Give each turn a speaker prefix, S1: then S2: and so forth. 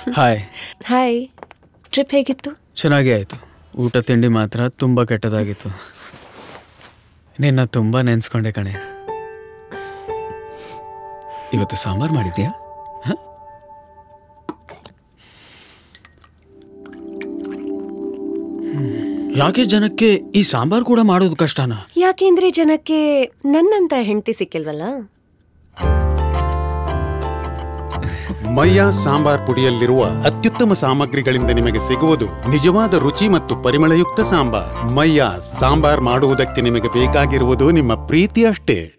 S1: Hi
S2: hi trip ಹೇಗಿತ್ತು
S1: ಚೆನ್ನಾಗೇ ಆಯಿತು ಊಟ ತಿಂಡಿ ಮಾತ್ರ ತುಂಬ ಕೆಟ್ಟದಾಗಿತ್ತು ನಿನ್ನ ತುಂಬ ನೆನೆಸ್ಕೊಂಡೆ ಕಣೆ ಇವತ್ತು ಸಾಂಬಾರು ಮಾಡಿದ್ಯಾ ಹ? ಹ್ಮ್. ಯಾಕೆ ಜನಕ್ಕೆ ಈ ಸಾಂಬಾರು ಕೂಡ ಮಾಡೋದು ಕಷ್ಟನಾ
S2: ಯಾಕೆಂದ್ರೆ ಜನಕ್ಕೆ ನನ್ನಂತ ಹೆಂಡತಿ ಸಿಕ್ಕಿಲ್ವಲ್ಲ
S3: ಮಯ್ಯ ಸಾಂಬಾರ್ ಪುಡಿಯಲ್ಲಿರುವ ಅತ್ಯುತ್ತಮ ಸಾಮಗ್ರಿಗಳಿಂದ ನಿಮಗೆ ಸಿಗುವುದು ನಿಜವಾದ ರುಚಿ ಮತ್ತು ಪರಿಮಳಯುಕ್ತ ಸಾಂಬಾರ್ ಮಯ್ಯ ಸಾಂಬಾರ್ ಮಾಡುವುದಕ್ಕೆ ನಿಮಗೆ ಬೇಕಾಗಿರುವುದು ನಿಮ್ಮ ಪ್ರೀತಿ ಅಷ್ಟೇ